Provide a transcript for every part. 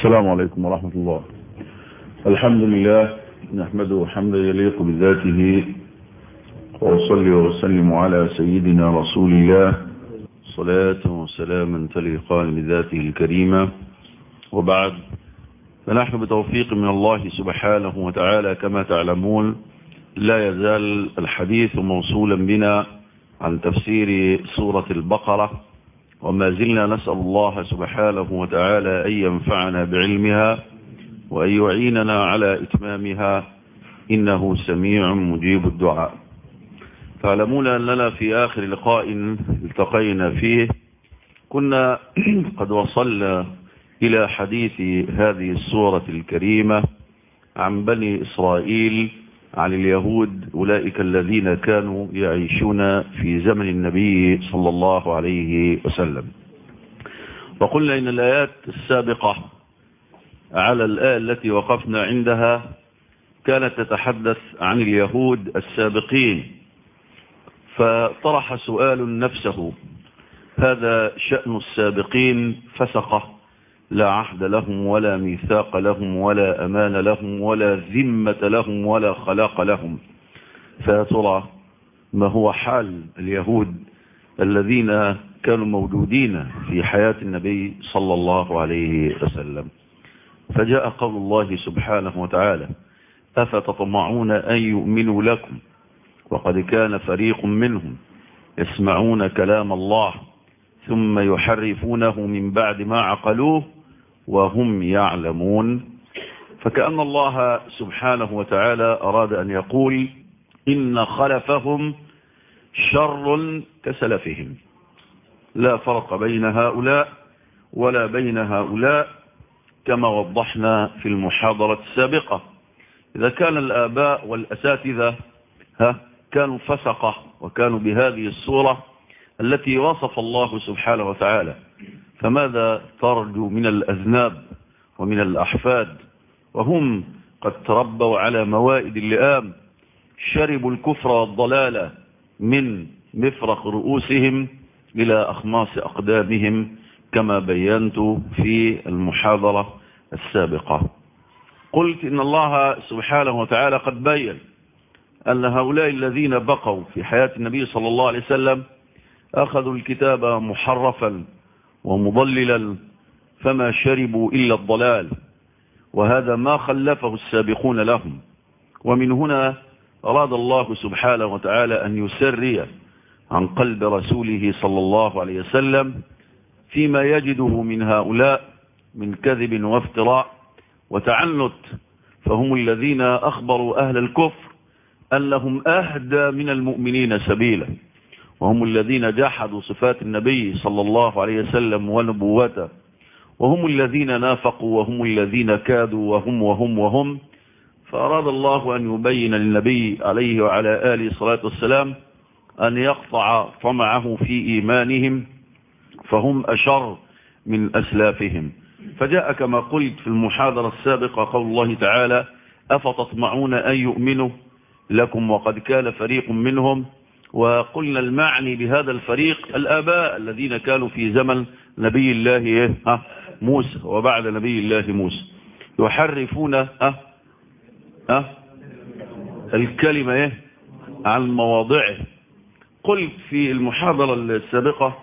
السلام عليكم ورحمة الله الحمد لله نحمده حمدا يليق بذاته وأصلي وسلم على سيدنا رسول الله صلاة وسلاما تليقان بذاته الكريمة وبعد فنحن بتوفيق من الله سبحانه وتعالى كما تعلمون لا يزال الحديث موصولا بنا عن تفسير سورة البقرة وما زلنا نسأل الله سبحانه وتعالى أن ينفعنا بعلمها وأن يعيننا على إتمامها إنه سميع مجيب الدعاء تعلمون أننا في آخر لقاء التقينا فيه كنا قد وصلنا إلى حديث هذه السورة الكريمة عن بني إسرائيل عن اليهود أولئك الذين كانوا يعيشون في زمن النبي صلى الله عليه وسلم وقلنا إن الآيات السابقة على الآية التي وقفنا عندها كانت تتحدث عن اليهود السابقين فطرح سؤال نفسه هذا شأن السابقين فسقه لا عهد لهم ولا ميثاق لهم ولا أمان لهم ولا ذمة لهم ولا خلاق لهم فترى ما هو حال اليهود الذين كانوا موجودين في حياة النبي صلى الله عليه وسلم فجاء قول الله سبحانه وتعالى أفتطمعون أن يؤمنوا لكم وقد كان فريق منهم يسمعون كلام الله ثم يحرفونه من بعد ما عقلوه وهم يعلمون فكأن الله سبحانه وتعالى أراد أن يقول إن خلفهم شر كسلفهم لا فرق بين هؤلاء ولا بين هؤلاء كما وضحنا في المحاضرة السابقة إذا كان الآباء والأساتذة ها كانوا فسقة وكانوا بهذه الصورة التي وصف الله سبحانه وتعالى فماذا ترجو من الأذناب ومن الأحفاد وهم قد تربوا على موائد اللئام شربوا الكفر والضلال من مفرق رؤوسهم إلى أخماص أقدامهم كما بينت في المحاضرة السابقة قلت إن الله سبحانه وتعالى قد بين أن هؤلاء الذين بقوا في حياة النبي صلى الله عليه وسلم أخذوا الكتاب محرفا ومضللا فما شربوا إلا الضلال وهذا ما خلفه السابقون لهم ومن هنا أراد الله سبحانه وتعالى أن يسري عن قلب رسوله صلى الله عليه وسلم فيما يجده من هؤلاء من كذب وافتراء وتعنت فهم الذين أخبروا أهل الكفر أنهم أهدى من المؤمنين سبيلا وهم الذين جحدوا صفات النبي صلى الله عليه وسلم ونبوته وهم الذين نافقوا وهم الذين كادوا وهم وهم وهم فأراد الله أن يبين للنبي عليه وعلى آله الصلاة والسلام أن يقطع طمعه في إيمانهم فهم أشر من أسلافهم فجاء كما قلت في المحاضرة السابقة قول الله تعالى أفتطمعون أن يؤمنوا لكم وقد كان فريق منهم وقلنا المعني بهذا الفريق الآباء الذين كانوا في زمن نبي الله موسى وبعد نبي الله موسى يحرفون أه أه الكلمة إيه عن مواضعه قلت في المحاضرة السابقة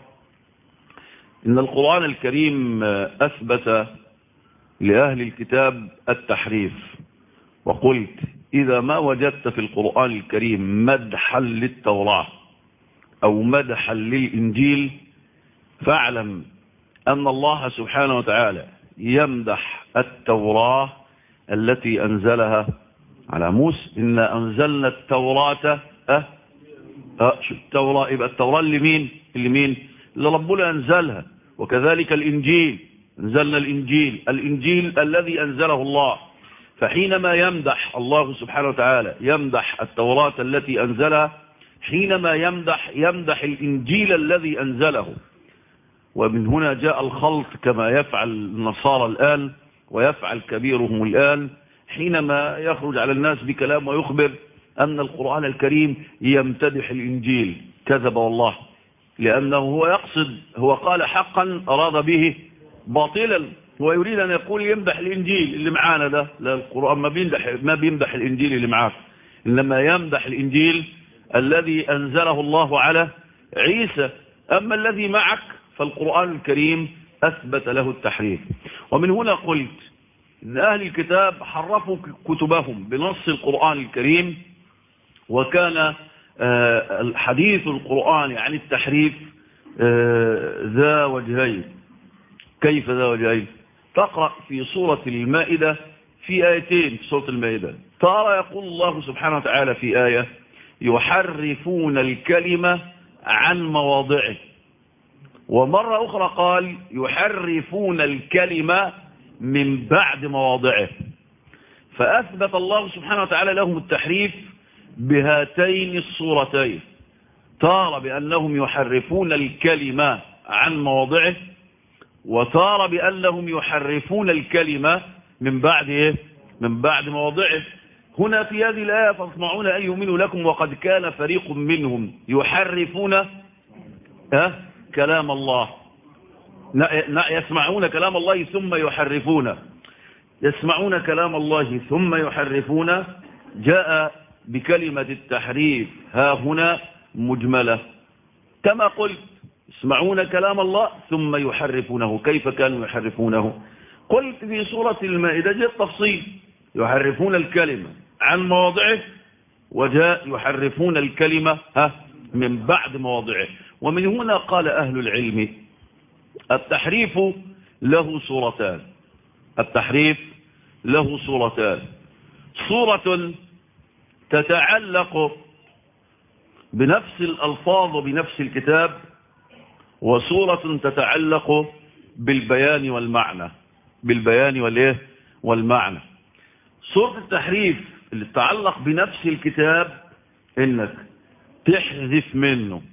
إن القرآن الكريم أثبت لأهل الكتاب التحريف وقلت إذا ما وجدت في القرآن الكريم مدحا للتوراة أو مدحا للإنجيل فاعلم أن الله سبحانه وتعالى يمدح التوراة التي أنزلها على موسى إنا أنزلنا التوراة أه أه شو التوراة يبقى التوراة اللي مين اللي مين اللي ربنا أنزلها وكذلك الإنجيل أنزلنا الإنجيل الإنجيل الذي أنزله الله فحينما يمدح الله سبحانه وتعالى يمدح التوراة التي أنزلها حينما يمدح يمدح الإنجيل الذي أنزله ومن هنا جاء الخلط كما يفعل النصارى الآن ويفعل كبيرهم الآن حينما يخرج على الناس بكلام ويخبر أن القرآن الكريم يمتدح الإنجيل كذب والله لأنه هو يقصد هو قال حقا أراد به باطلا هو يريد أن يقول يمدح الإنجيل اللي معانا ده لا القرآن ما بيمدح, ما بيمدح الإنجيل اللي معاك إنما يمدح الإنجيل الذي أنزله الله على عيسى أما الذي معك فالقرآن الكريم أثبت له التحريف ومن هنا قلت إن أهل الكتاب حرفوا كتبهم بنص القرآن الكريم وكان الحديث القرآن عن التحريف ذا وجهين كيف ذا وجهين تقرأ في سورة المائدة في آيتين في سورة المائدة ترى يقول الله سبحانه وتعالى في آية يحرفون الكلمة عن مواضعه ومرة أخرى قال يحرفون الكلمة من بعد مواضعه فأثبت الله سبحانه وتعالى لهم التحريف بهاتين الصورتين تار بأنهم يحرفون الكلمة عن مواضعه وتار بأنهم يحرفون الكلمة من بعد إيه؟ من بعد مواضعه هنا في هذه الآية فاسمعون أن يؤمنوا لكم وقد كان فريق منهم يحرفون أه؟ كلام الله يسمعون كلام الله ثم يحرفون يسمعون كلام الله ثم يحرفون جاء بكلمة التحريف ها هنا مجملة كما قلت يسمعون كلام الله ثم يحرفونه كيف كانوا يحرفونه قلت في سورة المائدة جاء التفصيل يحرفون الكلمة عن مواضعه وجاء يحرفون الكلمة ها من بعد مواضعه ومن هنا قال أهل العلم التحريف له صورتان التحريف له صورتان صورة تتعلق بنفس الألفاظ وبنفس الكتاب وصورة تتعلق بالبيان والمعنى بالبيان والايه والمعنى صورة التحريف اللي تتعلق بنفس الكتاب انك تحذف منه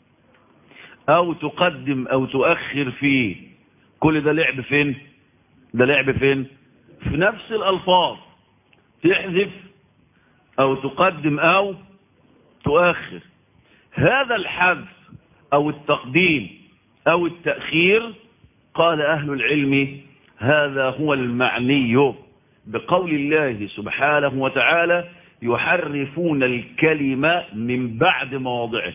او تقدم او تؤخر فيه كل ده لعب فين ده لعب فين في نفس الالفاظ تحذف او تقدم او تؤخر هذا الحذف او التقديم او التأخير قال اهل العلم هذا هو المعني بقول الله سبحانه وتعالى يحرفون الكلمة من بعد مواضعه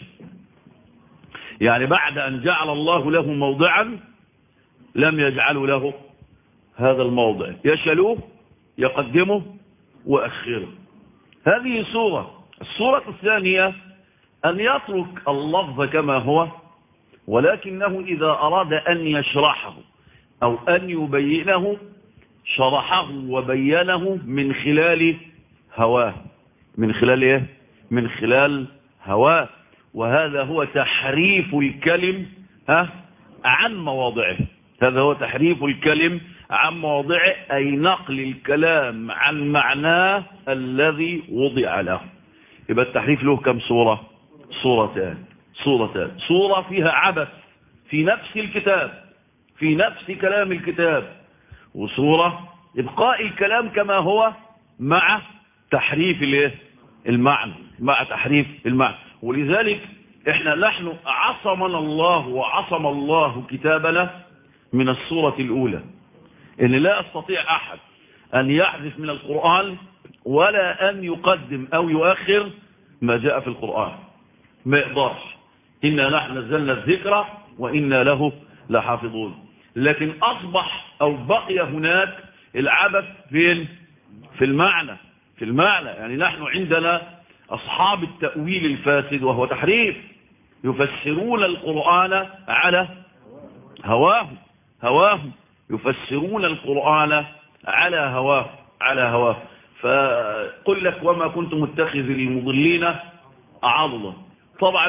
يعني بعد أن جعل الله له موضعا لم يجعلوا له هذا الموضع يشلوه يقدمه وأخره هذه صورة الصورة الثانية أن يترك اللفظ كما هو ولكنه إذا أراد أن يشرحه أو أن يبينه شرحه وبينه من خلال هواه من خلال إيه؟ من خلال هواه وهذا هو تحريف الكلم ها عن مواضعه هذا هو تحريف الكلم عن مواضعه أي نقل الكلام عن معناه الذي وضع له يبقى التحريف له كم صورة صورتان صورتان صورة فيها عبث في نفس الكتاب في نفس كلام الكتاب وصورة إبقاء الكلام كما هو مع تحريف الايه المعنى مع تحريف المعنى ولذلك احنا نحن عصمنا الله وعصم الله كتابنا من الصورة الأولى إن لا يستطيع أحد أن يحذف من القرآن ولا أن يقدم أو يؤخر ما جاء في القرآن ما يقدرش إنا نحن نزلنا الذكر وإنا له لحافظون لكن أصبح أو بقي هناك العبث فين في المعنى في المعنى يعني نحن عندنا أصحاب التأويل الفاسد وهو تحريف يفسرون القرآن على هواهم هواهم يفسرون القرآن على هواه على هواه فقل لك وما كنت متخذ المضلين عضلا طبعا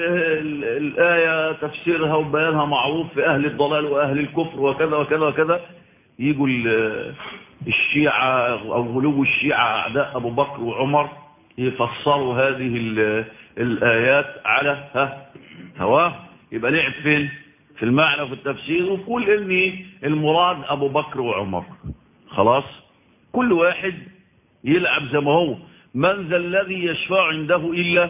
الآية تفسيرها وبيانها معروف في أهل الضلال وأهل الكفر وكذا وكذا وكذا يجوا الشيعة أو غلو الشيعة أعداء أبو بكر وعمر يفسروا هذه الآيات على ها هواه يبقى لعب فين في المعنى وفي التفسير وكل ان المراد ابو بكر وعمر خلاص كل واحد يلعب زي ما هو من ذا الذي يشفع عنده الا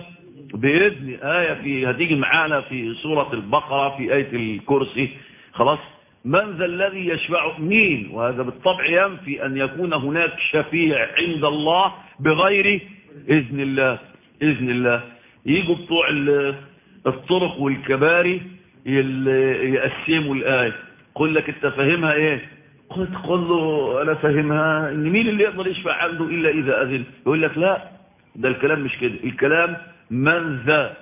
باذن ايه في هتيجي معانا في سوره البقره في ايه الكرسي خلاص من ذا الذي يشفع مين وهذا بالطبع ينفي أن يكون هناك شفيع عند الله بغير إذن الله إذن الله يجوا بتوع الطرق والكباري يقسموا الآية قل لك انت فاهمها ايه قلت قل له انا فاهمها ان مين اللي يقدر يشفع عنده الا اذا اذن يقول لك لا ده الكلام مش كده الكلام من ذا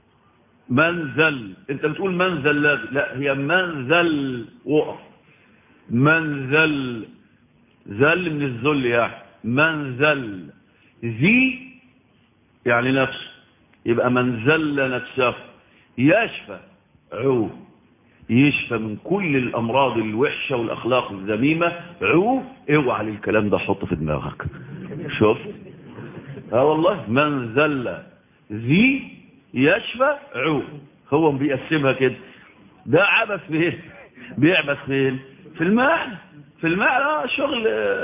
من ذل انت بتقول من ذل لا هي من ذل وقف من ذل ذل من الذل يعني من ذل ذي يعني نفس يبقى من ذل نفسه يشفى عو يشفى من كل الامراض الوحشه والاخلاق الذميمه عو اوعى للكلام ده حطه في دماغك شفت اه والله من ذل ذي يشفى عو هو بيقسمها كده ده عبث فين بيعبث فين في المعنى في المعنى آه شغل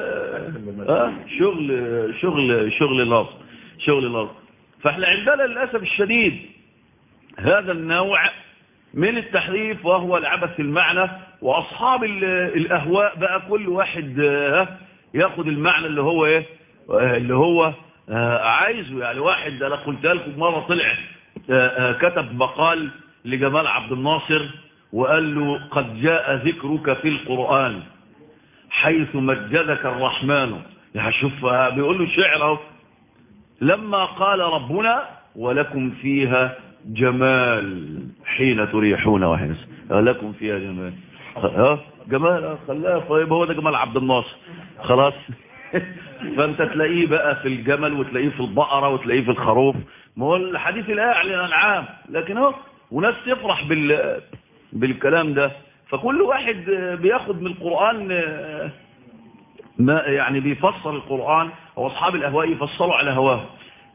آه شغل شغل شغل لفظ شغل لفظ فاحنا عندنا للاسف الشديد هذا النوع من التحريف وهو العبث في المعنى واصحاب الاهواء بقى كل واحد ياخد المعنى اللي هو ايه اللي هو عايزه يعني واحد انا قلت لكم مره طلع كتب مقال لجمال عبد الناصر وقال له قد جاء ذكرك في القرآن حيث مجدك الرحمن يعني شوف بيقول له شعر لما قال ربنا ولكم فيها جمال حين تريحون وحين لكم فيها جمال اه جمال خلاها طيب هو ده جمال عبد الناصر خلاص فانت تلاقيه بقى في الجمل وتلاقيه في البقرة وتلاقيه في الخروف ما هو الحديث الآية للأنعام لكن هو وناس تفرح بال بالكلام ده فكل واحد بياخد من القرآن ما يعني بيفسر القرآن أو أصحاب الأهواء يفسروا على هواه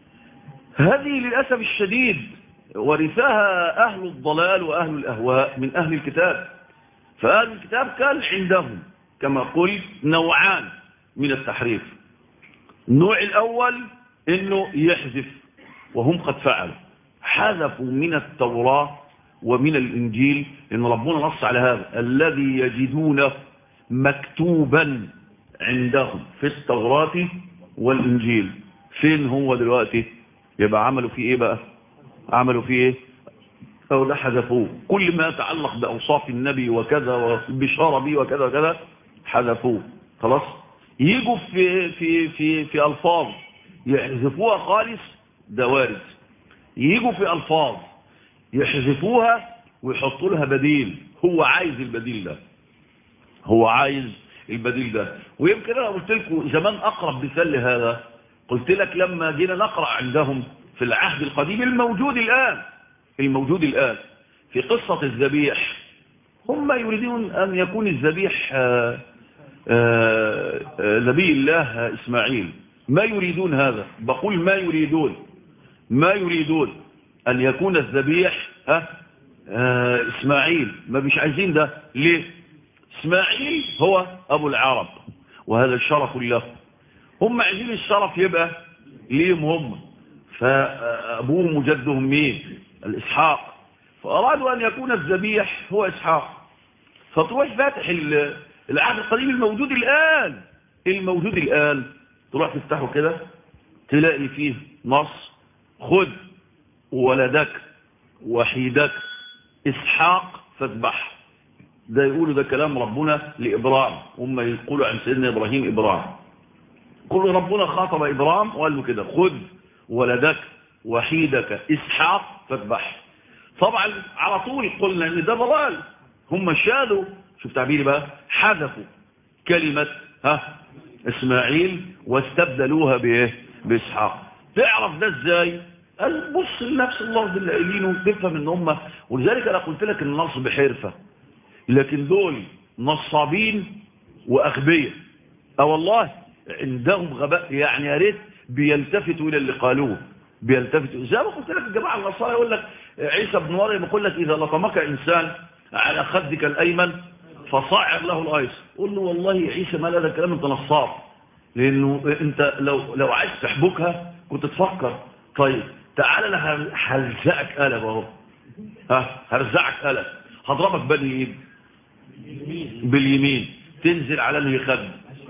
هذه للأسف الشديد ورثها أهل الضلال وأهل الأهواء من أهل الكتاب فأهل الكتاب كان عندهم كما قلت نوعان من التحريف النوع الأول أنه يحذف وهم قد فعلوا حذفوا من التوراة ومن الإنجيل إن ربنا نص على هذا الذي يجدونه مكتوبا عندهم في التوراة والإنجيل فين هو دلوقتي يبقى عملوا فيه إيه بقى عملوا فيه إيه أو لا حذفوه كل ما يتعلق بأوصاف النبي وكذا والبشارة به وكذا وكذا حذفوه خلاص يجوا في في في في الفاظ يحذفوها خالص ده وارد يجوا في الفاظ يحذفوها ويحطوا لها بديل هو عايز البديل ده هو عايز البديل ده ويمكن انا قلت لكم زمان اقرب مثال لهذا قلت لك لما جينا نقرا عندهم في العهد القديم الموجود الان الموجود الان في قصه الذبيح هم يريدون ان يكون الذبيح نبي الله إسماعيل ما يريدون هذا بقول ما يريدون ما يريدون أن يكون الذبيح ها آه إسماعيل ما مش عايزين ده ليه إسماعيل هو أبو العرب وهذا الشرف له هم عايزين الشرف يبقى ليهم هم فأبوهم وجدهم مين الإسحاق فأرادوا أن يكون الذبيح هو إسحاق فتروح فاتح العهد القديم الموجود الآن الموجود الآن تروح تفتحه كده تلاقي فيه نص خذ ولدك وحيدك إسحاق فاذبح ده يقولوا ده كلام ربنا لإبراهيم هم يقولوا عن سيدنا إبراهيم إبراهيم كل ربنا خاطب إبراهيم وقال له كده خذ ولدك وحيدك إسحاق فاذبح طبعا على طول قلنا ان ده ضلال هم شالوا شوف تعبيري بقى حذفوا كلمة ها اسماعيل واستبدلوها بايه باسحاق تعرف ده ازاي قال بص لنفس اللفظ اللي قايلينه تفهم ان هم ولذلك انا قلت لك النصب حرفة لكن دول نصابين واغبياء اه والله عندهم غباء يعني يا ريت بيلتفتوا الى اللي قالوه بيلتفتوا زي ما قلت لك الجماعه النصارى يقول لك عيسى بن مريم يقول لك اذا لطمك انسان على خدك الايمن فصعر له الايسر قول له والله عيسى ما هذا الكلام انت نصاب لانه انت لو لو عايز تحبكها كنت تفكر طيب تعالى انا هرزعك قلم اهو ها هرزعك قلم هضربك بني ايد باليمين تنزل على اللي خد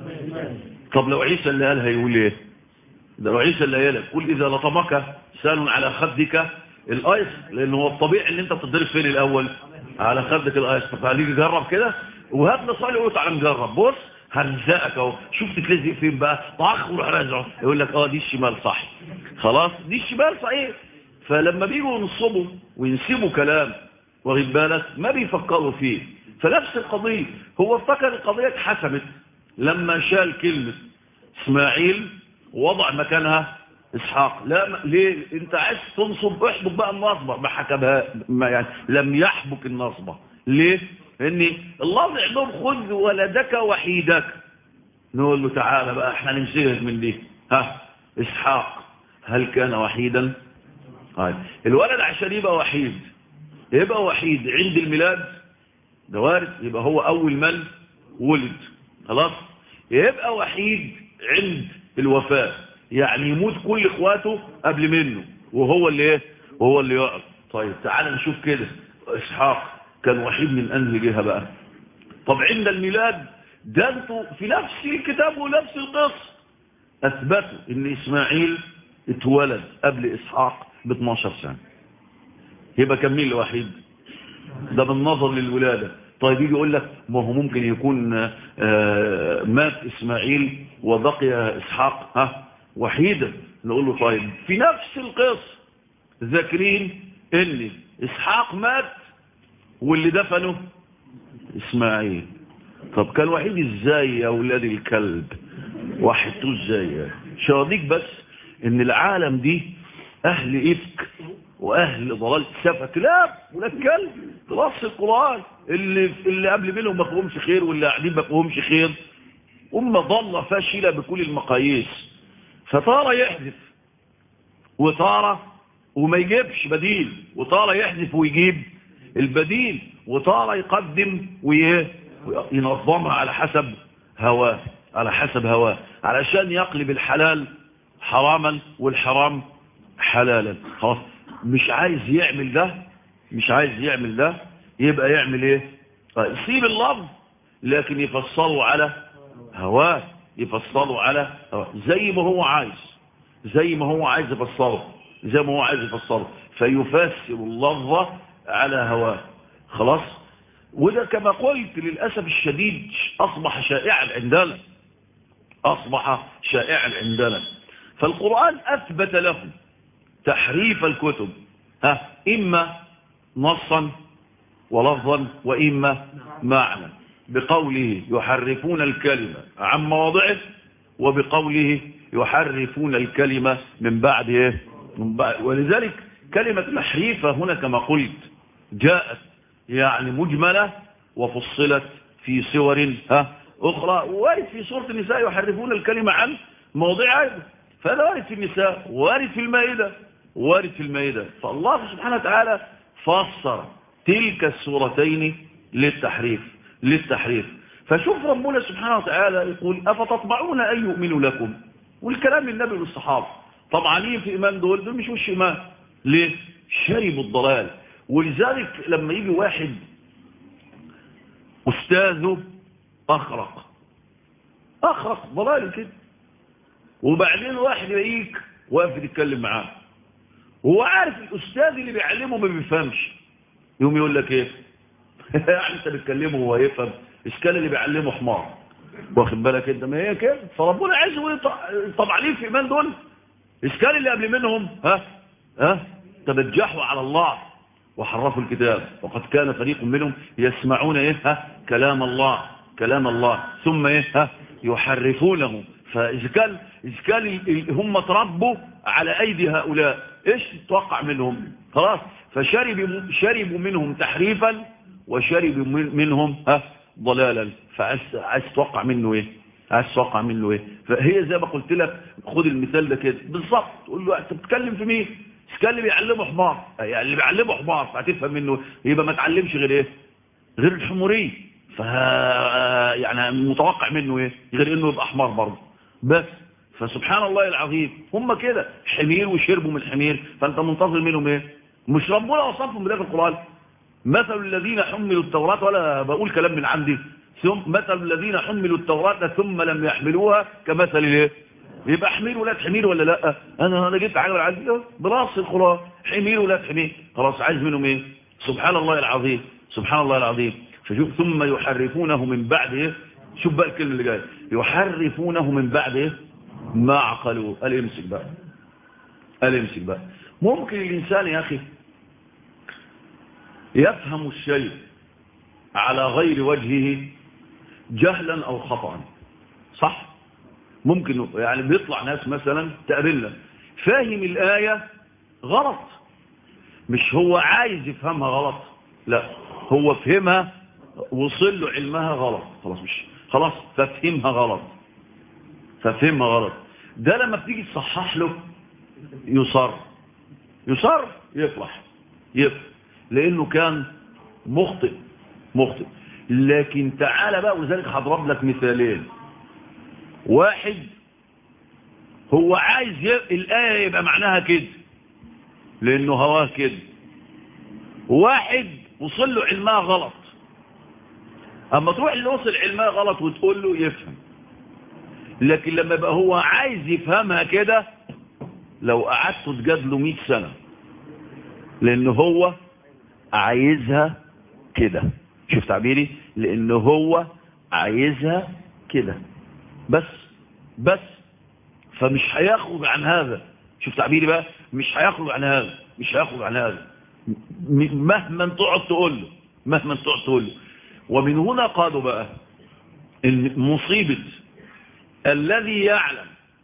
طب لو عيسى اللي قالها يقول ايه ده لو عيسى اللي قالها قل اذا لطمك سال على خدك الايس لان هو الطبيعي ان انت بتضرب فين الاول على خدك الايس فخليك جرب كده وهات لي صالح وقول تعالى نجرب بص هرزقك اهو شوف تتلزق فين بقى طخ وروح رازعه يقول لك اه دي الشمال صح خلاص دي الشمال صحيح فلما بيجوا ينصبوا وينسبوا كلام واخد بالك ما بيفكروا فيه فنفس القضيه هو افتكر القضيه اتحسمت لما شال كلمه اسماعيل ووضع مكانها اسحاق لا ما ليه انت عايز تنصب احبك بقى النصبه ما حكمها ما يعني لم يحبك النصبه ليه ان اللفظ عندهم خذ ولدك وحيدك نقول له تعالى بقى احنا نمسكك من دي ها اسحاق هل كان وحيدا طيب الولد عشان يبقى وحيد يبقى وحيد عند الميلاد ده وارد يبقى هو اول من ولد خلاص يبقى وحيد عند الوفاه يعني يموت كل اخواته قبل منه وهو اللي ايه وهو اللي يقعد طيب تعال نشوف كده اسحاق كان وحيد من انهي جهه بقى طب عند الميلاد ده انتوا في نفس الكتاب ونفس القصه اثبتوا ان اسماعيل اتولد قبل اسحاق ب 12 سنه يبقى كان مين الوحيد ده بالنظر للولاده طيب يجي يقول لك ما هو ممكن يكون آه مات اسماعيل وبقي اسحاق ها وحيدا نقول له طيب في نفس القصه ذاكرين ان اسحاق مات واللي دفنه اسماعيل طب كان وحيد ازاي يا اولاد الكلب وحدتوه ازاي شراضيك بس ان العالم دي اهل افك واهل ضلال سفك لا ولاد كلب نص القران اللي اللي قبل منهم ما فيهمش خير واللي قاعدين ما فيهمش خير امه ضاله فاشله بكل المقاييس فتارة يحذف وتارة وما يجيبش بديل وتارة يحذف ويجيب البديل وتارة يقدم وينظمها على حسب هواه على حسب هواه علشان يقلب الحلال حراما والحرام حلالا خلاص مش عايز يعمل ده مش عايز يعمل ده يبقى يعمل ايه يسيب اللفظ لكن يفصله على هواه يفصله على هواه زي ما هو عايز زي ما هو عايز يفصله زي ما هو عايز يفصله فيفسر اللفظ على هواه خلاص وده كما قلت للأسف الشديد أصبح شائعا عندنا أصبح شائعا عندنا فالقرآن أثبت له تحريف الكتب ها إما نصا ولفظا وإما معنى بقوله يحرفون الكلمة عن مواضعه وبقوله يحرفون الكلمة من بعد إيه؟ من بعد ولذلك كلمة تحريفة هنا كما قلت جاءت يعني مجملة وفصلت في صور ها أخرى وارد في سورة النساء يحرفون الكلمة عن موضع أيضا فهذا وارد في النساء وارد في المائدة وارد في المائدة فالله سبحانه وتعالى فسر تلك السورتين للتحريف للتحريف فشوف ربنا سبحانه وتعالى يقول أفتطمعون أن يؤمنوا لكم والكلام للنبي والصحابة طبعا ايه في إيمان دول دول مش وش إيمان ليه شربوا الضلال ولذلك لما يجي واحد أستاذه أخرق أخرق ضلال كده وبعدين واحد يلاقيك واقف يتكلم معاه وهو عارف الأستاذ اللي بيعلمه ما بيفهمش يوم يقول لك ايه يعني انت بتكلمه وهو يفهم اشكال اللي بيعلمه حمار واخد بالك انت ما هي كده فربنا عايز طبعا ليه في ايمان دول اشكال اللي قبل منهم ها ها تبجحوا على الله وحرفوا الكتاب وقد كان فريق منهم يسمعون ايه ها كلام الله كلام الله ثم ايه ها يحرفونه فاذا كان اذا كان هم تربوا على ايدي هؤلاء ايش تتوقع منهم خلاص فشربوا شربوا منهم تحريفا وشربوا منهم ها ضلالا فعايز عايز تتوقع منه ايه عايز تتوقع منه ايه فهي زي ما قلت لك خد المثال ده كده بالظبط تقول له انت بتتكلم في مين كان اللي بيعلمه حمار يعني اللي بيعلمه حمار فهتفهم منه يبقى ما تعلمش غير ايه غير الحموريه ف يعني متوقع منه ايه غير انه يبقى حمار برضه بس فسبحان الله العظيم هم كده حمير وشربوا من الحمير فانت منتظر منهم ايه مش ربنا وصفهم بده في القران مثل الذين حملوا التوراة ولا بقول كلام من عندي ثم مثل الذين حملوا التوراة ثم لم يحملوها كمثل الايه يبقى حمير ولا حمير ولا لا انا انا جبت حاجه عندي براس الخلاص حمير ولا حمير خلاص عايز منهم ايه سبحان الله العظيم سبحان الله العظيم فشوف ثم يحرفونه من بعد ايه شوف بقى الكلمه اللي جايه يحرفونه من بعد ايه ما عقلوه قال امسك بقى قال امسك بقى ممكن الانسان يا اخي يفهم الشيء على غير وجهه جهلا او خطأ صح ممكن يعني بيطلع ناس مثلا تقابلنا فاهم الآية غلط مش هو عايز يفهمها غلط لا هو فهمها وصل له علمها غلط خلاص مش خلاص ففهمها غلط ففهمها غلط ده لما بتيجي تصحح له يصر يصر يفرح يفرح لانه كان مخطئ مخطئ لكن تعالى بقى ولذلك هضرب لك مثالين واحد هو عايز ي... الآية يبقى معناها كده لأنه هواه كده واحد وصل له علمها غلط أما تروح اللي وصل علمها غلط وتقول له يفهم لكن لما يبقى هو عايز يفهمها كده لو قعدت تجادله 100 سنة لأنه هو عايزها كده شوف تعبيري لأنه هو عايزها كده بس بس فمش هيخرج عن هذا شوف تعبيري بقى مش هيخرج عن هذا مش هيخرج عن هذا مهما تقعد تقول له مهما تقعد تقول له ومن هنا قالوا بقى ان مصيبة الذي يعلم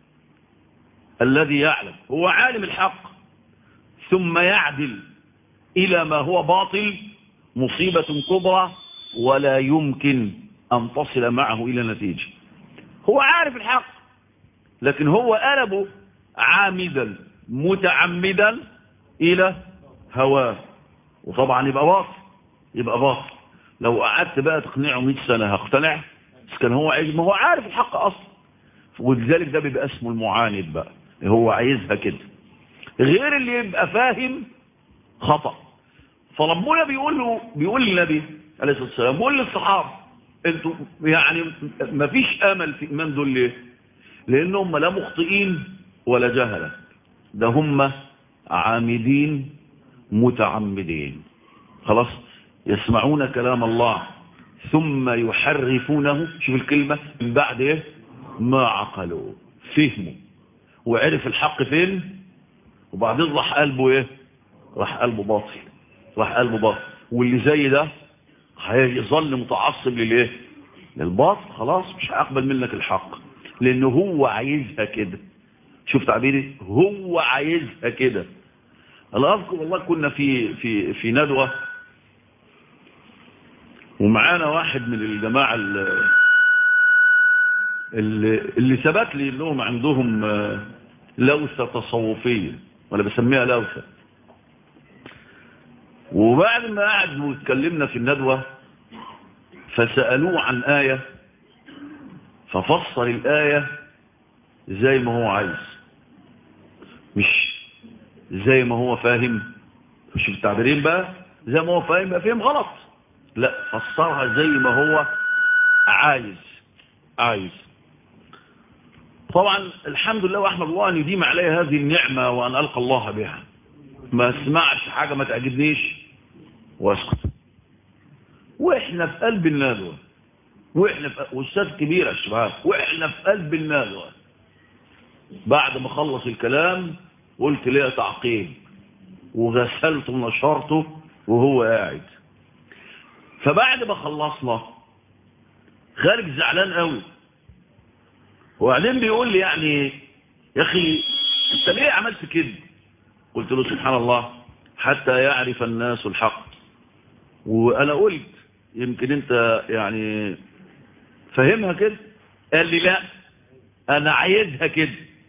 الذي يعلم هو عالم الحق ثم يعدل إلى ما هو باطل مصيبة كبرى ولا يمكن أن تصل معه إلى نتيجة هو عارف الحق لكن هو قلبه عامدا متعمدا الى هواه وطبعا يبقى باطل يبقى باطل لو قعدت بقى تقنعه 100 سنه هقتنع بس كان هو عايز ما هو عارف الحق اصلا ولذلك ده بيبقى اسمه المعاند بقى هو عايزها كده غير اللي يبقى فاهم خطأ فربنا بيقول له بيقول للنبي عليه الصلاه والسلام بيقول للصحابه انتوا يعني ما فيش امل في ايمان دول ليه لانهم لا مخطئين ولا جهله ده هم عامدين متعمدين خلاص يسمعون كلام الله ثم يحرفونه شوف الكلمة من بعد ايه ما عقلوا فهموا وعرف الحق فين وبعدين راح قلبه ايه راح قلبه باطل راح قلبه باطل واللي زي ده هيظل متعصب للايه للباطل خلاص مش هيقبل منك الحق لانه هو عايزها كده شوف تعبيري هو عايزها كده انا اذكر والله كنا في في في ندوه ومعانا واحد من الجماعه اللي, اللي ثبت لي انهم عندهم لوثه تصوفيه وانا بسميها لوثه وبعد ما قعد واتكلمنا في الندوه فسالوه عن ايه ففسر الايه زي ما هو عايز مش زي ما هو فاهم مش التعبيرين بقى زي ما هو فاهم بقى فهم غلط لا فسرها زي ما هو عايز عايز طبعا الحمد لله واحمد الله ان يديم علي هذه النعمه وان القى الله بها ما اسمعش حاجه ما تعجبنيش واسكت واحنا في قلب الندوه واحنا في استاذ كبير يا شباب واحنا في قلب الندوه بعد ما خلص الكلام قلت ليه تعقيب وغسلته ونشرته وهو قاعد فبعد ما خلصنا خارج زعلان قوي وبعدين بيقول لي يعني يا اخي انت ليه عملت كده قلت له سبحان الله حتى يعرف الناس الحق وانا قلت يمكن انت يعني فاهمها كده قال لي لا انا عايزها كده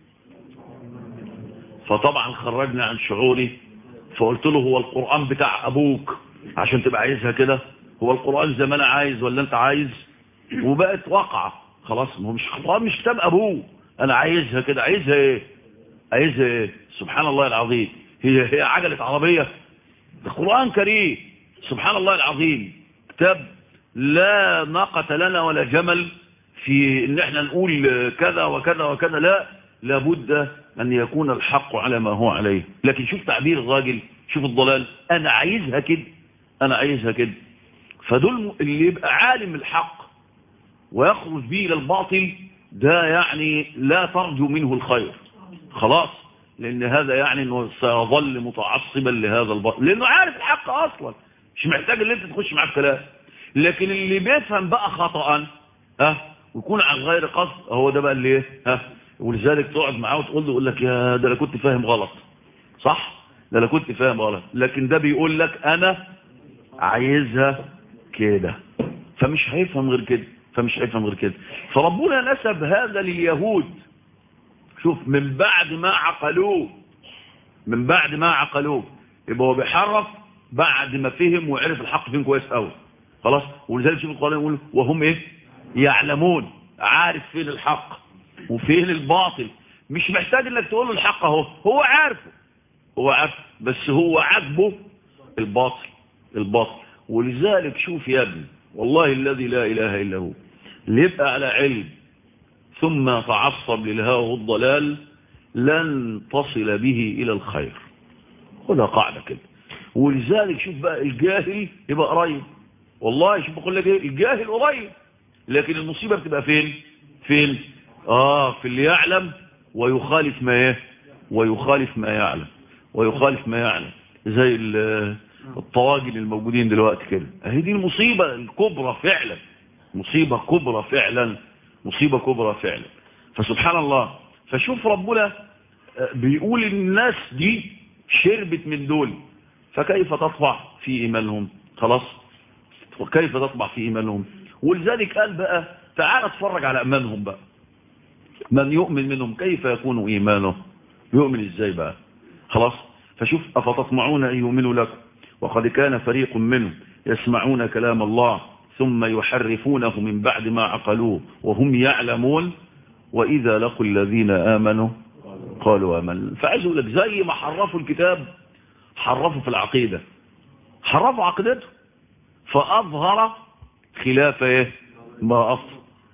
فطبعا خرجنا عن شعوري فقلت له هو القرآن بتاع ابوك عشان تبقى عايزها كده هو القرآن زي ما انا عايز ولا انت عايز وبقت واقعة خلاص ما هو مش القرآن مش كتاب ابوه انا عايزها كده عايزها ايه عايزها ايه سبحان الله العظيم هي هي عجلة عربية القرآن كريم سبحان الله العظيم كتاب لا ناقة لنا ولا جمل في ان احنا نقول كذا وكذا وكذا لا لابد ان يكون الحق على ما هو عليه لكن شوف تعبير الراجل شوف الضلال انا عايزها كده انا عايزها كده فدول اللي يبقى عالم الحق ويخرج به الى الباطل ده يعني لا ترجو منه الخير خلاص لان هذا يعني انه سيظل متعصبا لهذا الباطل لانه عارف الحق اصلا مش محتاج ان انت تخش معاه في كلام لكن اللي بيفهم بقى خطأ ها ويكون عن غير قصد هو ده بقى اللي ايه ها ولذلك تقعد معاه وتقول له يقول لك يا ده انا كنت فاهم غلط صح ده انا كنت فاهم غلط لكن ده بيقول لك انا عايزها كده فمش هيفهم غير كده فمش هيفهم غير كده فربنا نسب هذا لليهود شوف من بعد ما عقلوه من بعد ما عقلوه يبقى هو بيحرف بعد ما فهم وعرف الحق فين كويس قوي خلاص ولذلك شوف القرآن يقول وهم ايه يعلمون عارف فين الحق وفين الباطل مش محتاج انك تقول له الحق اهو هو عارفه هو عارف بس هو عاجبه الباطل الباطل ولذلك شوف يا ابني والله الذي لا اله الا هو اللي يبقى على علم ثم تعصب للهوى والضلال لن تصل به الى الخير خدها قاعده كده ولذلك شوف بقى الجاهل يبقى قريب والله شوف بقول لك ايه الجاهل قريب لكن المصيبه بتبقى فين فين اه في اللي يعلم ويخالف ما ايه ويخالف ما يعلم ويخالف ما يعلم زي الطواجن الموجودين دلوقتي كده اهي دي المصيبه الكبرى فعلا مصيبه كبرى فعلا مصيبه كبرى فعلا فسبحان الله فشوف ربنا بيقول الناس دي شربت من دول فكيف تطبع في ايمانهم خلاص وكيف تطبع في ايمانهم ولذلك قال بقى تعال اتفرج على ايمانهم بقى من يؤمن منهم كيف يكون ايمانه يؤمن ازاي بقى خلاص فشوف افتطمعون ان يؤمنوا لكم وقد كان فريق منهم يسمعون كلام الله ثم يحرفونه من بعد ما عقلوه وهم يعلمون واذا لقوا الذين امنوا قالوا امنا فعايز اقول لك زي ما حرفوا الكتاب حرفوا في العقيده حرفوا عقيدته فاظهر خلاف ايه ما اصل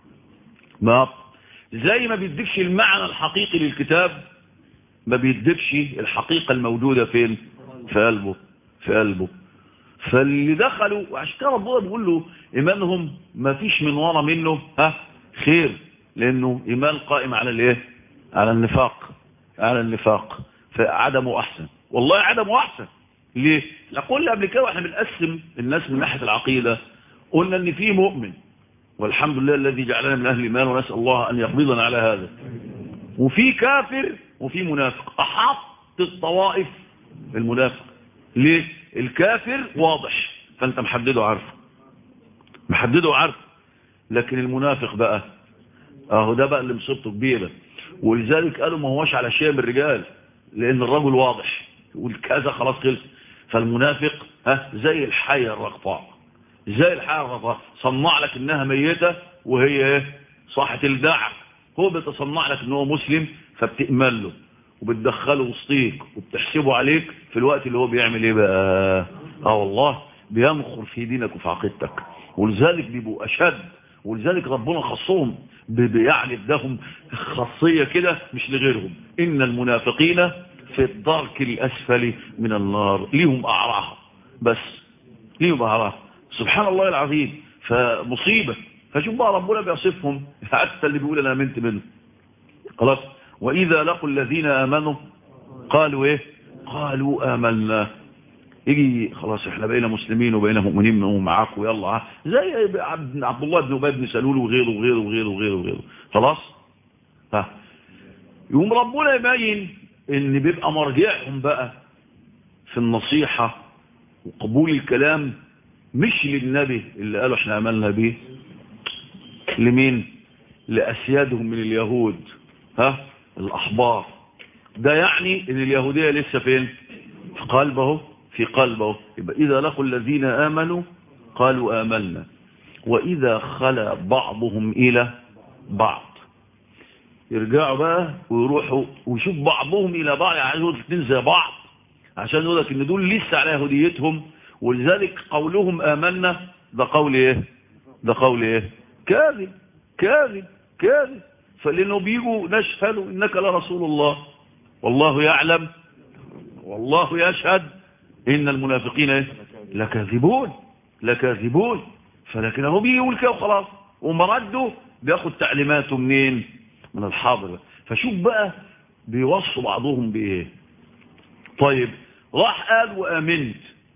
ما أصل. زي ما بيديكش المعنى الحقيقي للكتاب ما بيديكش الحقيقة الموجودة فين في قلبه في قلبه فاللي دخلوا وعشان كده ربنا بيقول له ايمانهم ما فيش من ورا منه ها خير لانه ايمان قائم على الايه على النفاق على النفاق فعدمه احسن والله عدمه احسن ليه لا قلنا قبل كده واحنا بنقسم الناس من ناحيه العقيده قلنا ان في مؤمن والحمد لله الذي جعلنا من اهل الايمان ونسال الله ان يقبضنا على هذا وفي كافر وفي منافق احط الطوائف المنافق ليه الكافر واضح فانت محدده عارفه محدده عارفه لكن المنافق بقى اهو ده بقى اللي مصيبته كبيره ولذلك قالوا ما هوش على شيء من الرجال لان الرجل واضح يقول كذا خلاص خلص فالمنافق ها زي الحيه الرقطاء زي الحيه الرقطاء صنع لك انها ميته وهي ايه صاحه الدعم هو بيتصنع لك ان هو مسلم فبتأمن له وبتدخله وسطيك وبتحسبه عليك في الوقت اللي هو بيعمل ايه بقى اه والله بيمخر في دينك وفي عقيدتك ولذلك بيبقوا اشد ولذلك ربنا خصهم يعني اداهم خاصية كده مش لغيرهم ان المنافقين في الدرك الاسفل من النار ليهم اعراها بس ليهم اعراها سبحان الله العظيم فمصيبة فشوف بقى ربنا بيصفهم حتى اللي بيقول انا امنت منه خلاص واذا لقوا الذين امنوا قالوا ايه قالوا امنا يجي خلاص احنا بقينا مسلمين وبقينا مؤمنين ومعاك ويلا زي عبد, عبد الله بن ابي بن سلول وغيره وغيره وغيره وغيره وغيره خلاص ها يقوم ربنا يبين ان بيبقى مرجعهم بقى في النصيحة وقبول الكلام مش للنبي اللي قالوا احنا عملنا بيه لمين لأسيادهم من اليهود ها الأحبار ده يعني ان اليهودية لسه فين في قلبه في قلبه يبقى إذا لقوا الذين آمنوا قالوا آمنا وإذا خلى بعضهم إلى بعض يرجعوا بقى ويروحوا ويشوف بعضهم إلى بعض يعني يقول الاثنين زي بعض عشان يقول لك ان دول لسه على يهوديتهم ولذلك قولهم آمنا ده قول ايه ده قول ايه كاذب كاذب كاذب فلانه بيجوا نشهد انك لرسول الله والله يعلم والله يشهد ان المنافقين ايه لكاذبون لكاذبون فلكنه بيقول كده وخلاص ومرده بياخد تعليماته منين من الحاضر فشوف بقى بيوصوا بعضهم بايه طيب راح قال وامنت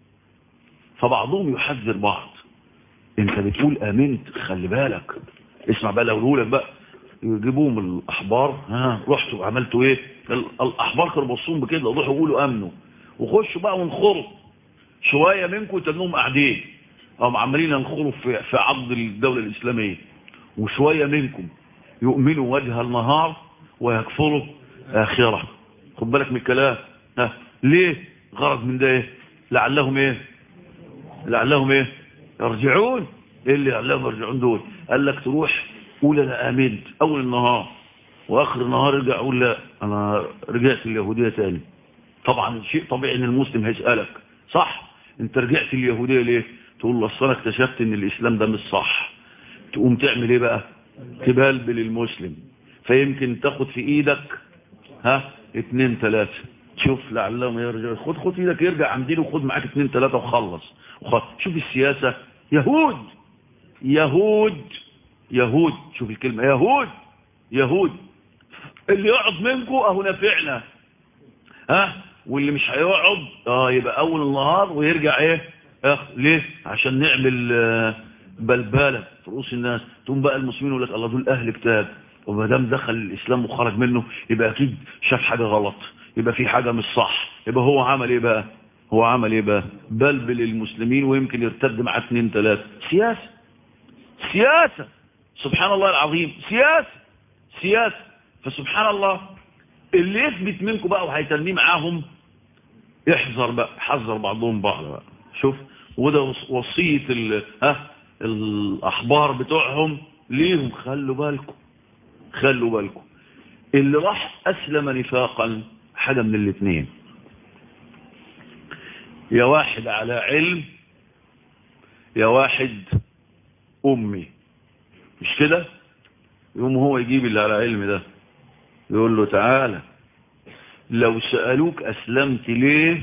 فبعضهم يحذر بعض انت بتقول امنت خلي بالك اسمع بقى لو لك بقى يجيبوهم الاحبار ها رحتوا عملتوا ايه الاحبار كانوا بصون بكده روحوا يقولوا امنوا وخشوا بقى وانخروا شويه منكم تنهم قاعدين او عمالين ينخروا في في عض الدوله الاسلاميه وشويه منكم يؤمنوا وجه النهار ويكفروا اخره خد بالك من الكلام ها ليه غرض من ده ايه لعلهم ايه لعلهم ايه يرجعون ايه اللي لعلهم يرجعون دول قال لك تروح قول انا امنت اول النهار واخر النهار ارجع اقول لا انا رجعت اليهوديه تاني طبعا شيء طبيعي ان المسلم هيسالك صح انت رجعت اليهوديه ليه تقول له اصل انا اكتشفت ان الاسلام ده مش صح تقوم تعمل ايه بقى تبلبل المسلم فيمكن تاخد في ايدك ها اتنين تلاتة شوف لعلهم يرجع خد خد ايدك يرجع عن دينه وخد معاك اتنين تلاتة وخلص وخد شوف السياسة يهود يهود يهود شوف الكلمة يهود يهود اللي يقعد منكم اهو نافعنا ها واللي مش هيقعد اه يبقى اول النهار ويرجع ايه اخ ليه عشان نعمل آه بلبله في رؤوس الناس تقوم بقى المسلمين يقول لك الله دول اهل كتاب وما دام دخل الاسلام وخرج منه يبقى اكيد شاف حاجه غلط يبقى في حاجه مش صح يبقى هو عمل ايه بقى هو عمل ايه بقى بلبل المسلمين ويمكن يرتد مع اثنين ثلاثه سياسه سياسه سبحان الله العظيم سياسه سياسه فسبحان الله اللي يثبت منكم بقى وهيتنيه معاهم احذر بقى حذر بعضهم بعض بقى شوف وده وصيه ال ها الاحبار بتوعهم ليهم خلوا بالكم خلوا بالكم اللي راح اسلم نفاقا حاجه من الاثنين يا واحد على علم يا واحد امي مش كده يقوم هو يجيب اللي على علم ده يقول له تعالى لو سألوك أسلمت ليه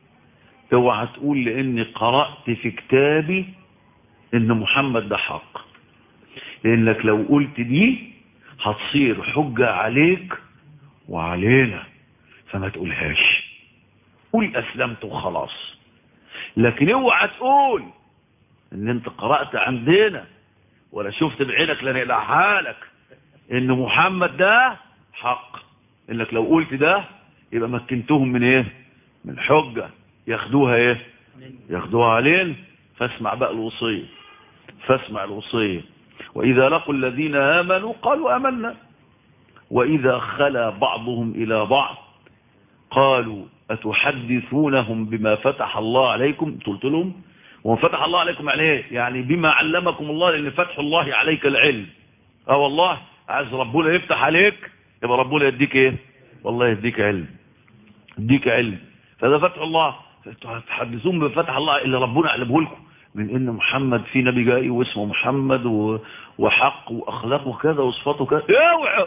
اوعى تقول لأني قرأت في كتابي إن محمد ده حق لأنك لو قلت دي هتصير حجة عليك وعلينا فما تقولهاش قول أسلمت وخلاص لكن اوعى تقول إن أنت قرأت عندنا ولا شفت بعينك لنقلعها لك إن محمد ده حق انك لو قلت ده يبقى مكنتهم من ايه من حجة ياخدوها ايه ياخدوها علين فاسمع بقى الوصية فاسمع الوصية واذا لقوا الذين امنوا قالوا امنا واذا خلا بعضهم الى بعض قالوا اتحدثونهم بما فتح الله عليكم قلت لهم وما فتح الله عليكم يعني ايه يعني بما علمكم الله لان فتح الله عليك العلم اه والله عايز ربنا يفتح عليك يبقى ربنا يديك ايه والله يديك علم يديك علم فده فتح الله تحدثون بفتح الله اللي ربنا علمه لكم من ان محمد في نبي جاي واسمه محمد و... وحق واخلاقه كذا وصفاته كذا اوعوا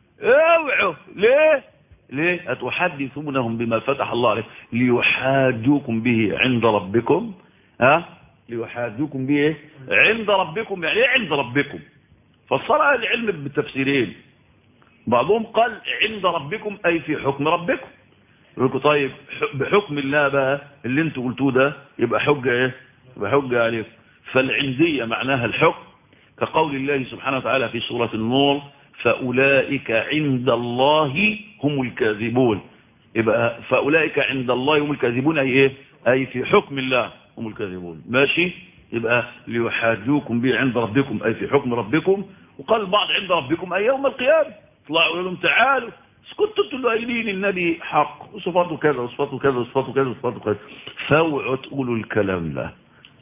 اوعوا ليه ليه اتحدثونهم بما فتح الله عليه ليحاجوكم به عند ربكم ها ليحاجوكم به عند ربكم يعني ايه عند ربكم فصار العلم بالتفسيرين بعضهم قال عند ربكم أي في حكم ربكم يقول طيب بحكم الله بقى اللي انتوا قلتوه ده يبقى حجة ايه يبقى حجة عليكم فالعندية معناها الحكم كقول الله سبحانه وتعالى في سورة النور فأولئك عند الله هم الكاذبون يبقى فأولئك عند الله هم الكاذبون أي ايه أي في حكم الله هم الكاذبون ماشي يبقى ليحاجوكم به عند ربكم أي في حكم ربكم وقال البعض عند ربكم أي يوم القيامة طلعوا يقولوا لهم تعالوا كنتوا انتوا اللي قايلين النبي حق وصفاته كذا وصفاته كذا وصفاته كذا وصفاته كذا فاوعوا تقولوا الكلام ده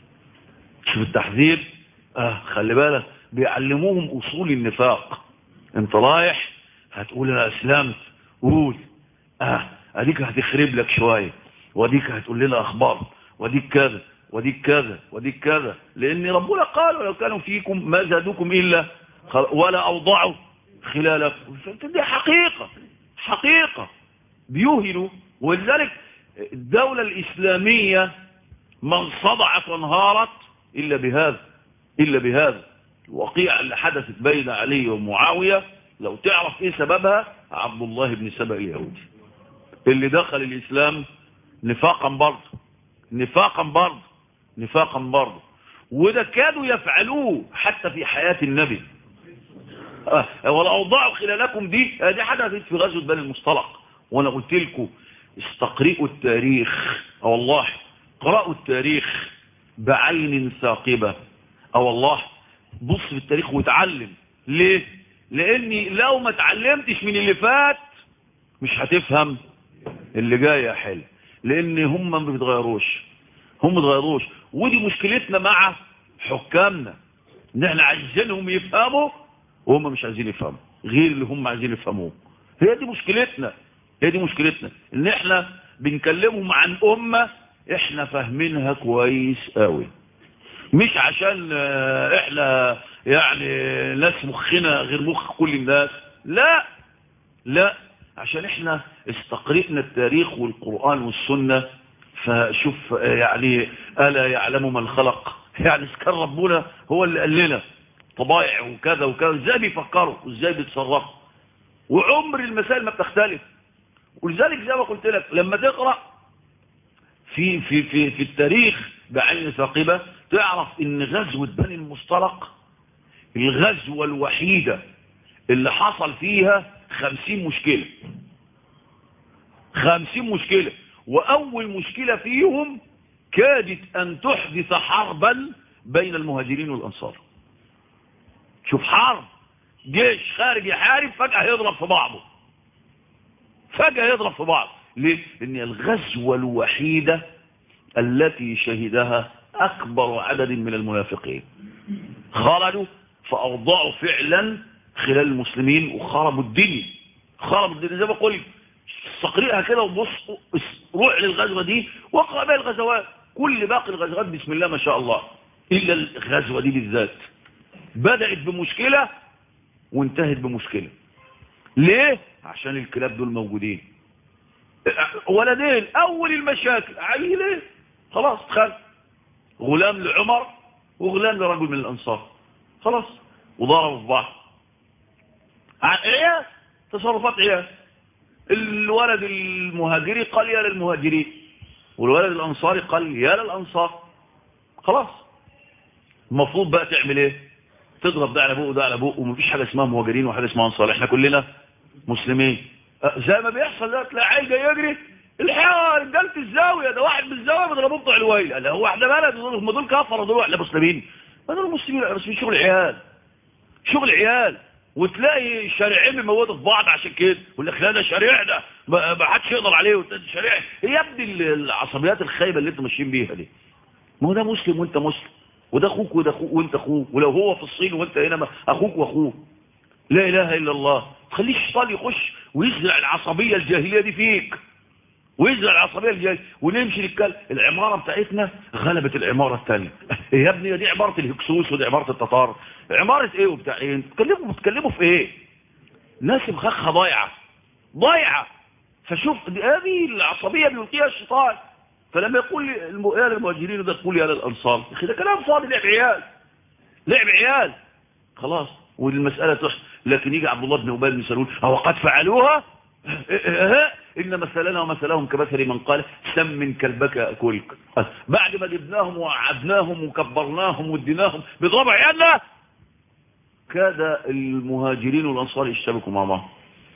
شوف التحذير اه خلي بالك بيعلموهم اصول النفاق انت رايح هتقول انا اسلمت قول اه اديك هتخرب لك شويه واديك هتقول لنا اخبار واديك كذا ودي كذا ودي كذا لان ربنا قال ولو كانوا فيكم ما زادوكم الا ولا اوضعوا خلالكم دي حقيقة حقيقة بيوهلوا ولذلك الدولة الإسلامية ما انصدعت وانهارت إلا بهذا إلا بهذا الوقيعة اللي حدثت بين علي ومعاوية لو تعرف ايه سببها عبد الله بن سبأ اليهودي اللي دخل الإسلام نفاقا برضه نفاقا برضه نفاقا برضه وده كادوا يفعلوه حتى في حياة النبي أه ولا أوضعوا خلالكم دي دي حدثت في غزوة بني المصطلق وأنا قلت لكم استقرئوا التاريخ أه والله قرأوا التاريخ بعين ثاقبة أه والله بص في التاريخ وتعلم ليه لاني لو ما اتعلمتش من اللي فات مش هتفهم اللي جاي يا حلو لان هم ما بيتغيروش هم ما بيتغيروش ودي مشكلتنا مع حكامنا ان احنا عايزينهم يفهموا وهم مش عايزين يفهموا غير اللي هم عايزين يفهموه هي دي مشكلتنا هي دي مشكلتنا ان احنا بنكلمهم عن امه احنا فاهمينها كويس قوي مش عشان احنا يعني ناس مخنا غير مخ كل الناس لا لا عشان احنا استقرئنا التاريخ والقرآن والسنة فشوف يعني ألا يعلم من خلق يعني كان ربنا هو اللي قال لنا طبائع وكذا وكذا ازاي بيفكروا وازاي بيتصرفوا وعمر المسائل ما بتختلف ولذلك زي ما قلت لك لما تقرأ في في في في التاريخ بعين ثاقبة تعرف ان غزوة بني المصطلق الغزوة الوحيدة اللي حصل فيها خمسين مشكلة خمسين مشكلة وأول مشكلة فيهم كادت أن تحدث حربا بين المهاجرين والأنصار شوف حرب جيش خارج يحارب فجأة يضرب في بعضه فجأة يضرب في بعض ليه؟ لأن الغزوة الوحيدة التي شهدها أكبر عدد من المنافقين خرجوا فأوضعوا فعلا خلال المسلمين وخربوا الدنيا خربوا الدنيا زي ما قلت استقرئها كده وبص روح للغزوة دي واقرأ بقى الغزوات كل باقي الغزوات بسم الله ما شاء الله إلا الغزوة دي بالذات بدأت بمشكلة وانتهت بمشكلة ليه؟ عشان الكلاب دول موجودين ولدين أول المشاكل عيلين خلاص دخل غلام لعمر وغلام لرجل من الأنصار خلاص وضربوا في بعض عيال تصرفات عيال الولد المهاجري قال يا للمهاجرين والولد الأنصاري قال يا للأنصار خلاص المفروض بقى تعمل ايه تضرب ده على بوق وده على بوق ومفيش حاجة اسمها مهاجرين وحاجة اسمها أنصار احنا كلنا مسلمين زي ما بيحصل ده تلاقي عيل جاي يجري الحقيقه رجاله الزاويه ده واحد من الزاويه بيضربوه بتوع الويل لا هو احنا بلد هم دول كفروا دول احنا مسلمين ما دول مسلمين بس في شغل عيال شغل عيال وتلاقي شارعين بيموتوا في بعض عشان كده يقول لك لا ده شارعنا ما حدش يقدر عليه شارع يا ابني العصبيات الخايبه اللي انتوا ماشيين بيها دي ما هو ده مسلم وانت مسلم وده اخوك وده اخوك وانت اخوك ولو هو في الصين وانت هنا اخوك واخوه لا اله الا الله تخليش الشيطان يخش ويزرع العصبيه الجاهليه دي فيك ويزرع العصبيه الجاهليه ونمشي نتكلم العماره بتاعتنا غلبت العماره الثانيه يا ابني دي عماره الهكسوس ودي عماره التتار عماره ايه وبتاع ايه بتتكلموا بتتكلموا في ايه ناس مخخه ضايعه ضايعه فشوف هذه العصبيه بيلقيها الشيطان فلما يقول يا للمهاجرين ده يقول يا للانصار اخي ده كلام فاضي لعب عيال لعب عيال خلاص والمساله تحصل لكن يجي عبد الله بن ابي بن سلول او قد فعلوها ان مثلنا ومثلهم كمثل من قال سمن كلبك اكلك بعد ما جبناهم وعدناهم وكبرناهم واديناهم بضرب عيالنا كاد المهاجرين والانصار يشتبكوا مع بعض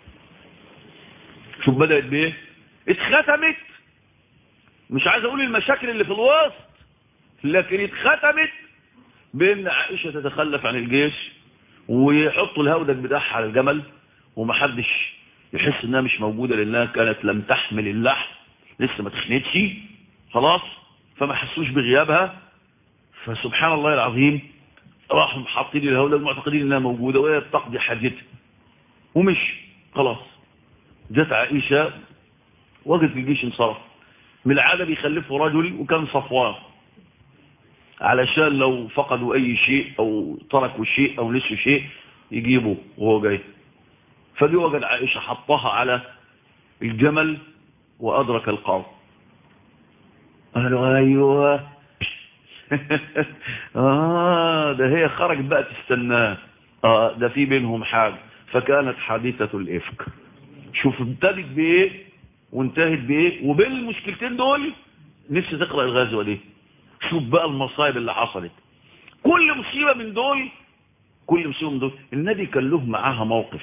شوف بدات بايه اتختمت مش عايز اقول المشاكل اللي في الوسط لكن اتختمت بان عائشه تتخلف عن الجيش ويحطوا الهودج بتاعها على الجمل ومحدش يحس انها مش موجودة لانها كانت لم تحمل اللحم لسه ما تخنتش خلاص فما حسوش بغيابها فسبحان الله العظيم راحوا حاطين الهودج معتقدين انها موجودة وهي بتقضي حاجتها ومش خلاص جت عائشة وجدت الجيش انصرف من العادة بيخلفوا رجل وكان صفوان علشان لو فقدوا اي شيء او تركوا شيء او نسوا شيء يجيبوا وهو جاي فجي وجد عائشة حطها على الجمل وادرك القوم قالوا ايوه اه ده هي خرجت بقى تستناه اه ده في بينهم حاجة فكانت حادثة الافك شوف ابتدت بايه وانتهت بايه وبين المشكلتين دول نفسي تقرأ الغزوة دي شوف بقى المصايب اللي حصلت كل مصيبة من دول كل مصيبة من دول النبي كان له معاها موقف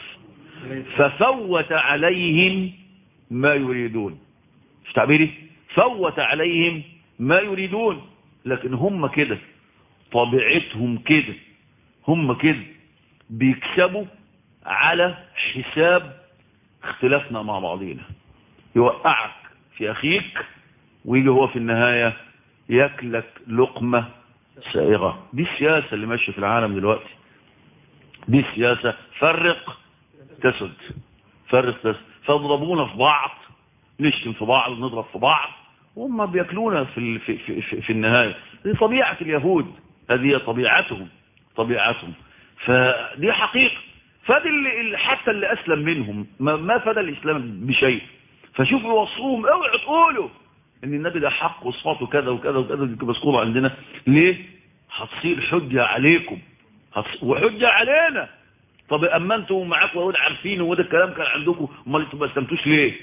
ففوت عليهم ما يريدون مش تعبيري فوت عليهم ما يريدون لكن هم كده طبيعتهم كده هم كده بيكسبوا على حساب اختلافنا مع بعضينا يوقعك في أخيك ويجي هو في النهاية ياكلك لقمة سائغة دي السياسة اللي ماشية في العالم دلوقتي دي السياسة فرق تسد فرق تسد فاضربونا في بعض نشتم في بعض نضرب في بعض وهم بياكلونا في, في, في, في, في النهاية دي طبيعة اليهود هذه طبيعتهم طبيعتهم فدي حقيقة فادي اللي حتى اللي أسلم منهم ما, ما فدى الإسلام بشيء فشوفوا وصفهم اوعوا تقولوا ان النبي ده حق وصفاته كذا وكذا وكذا دي مذكوره عندنا ليه هتصير حجة عليكم هتص... وحجة علينا طب اما انتم معاكم وهود عارفين وده الكلام كان عندكم امال انتم ما استمتوش ليه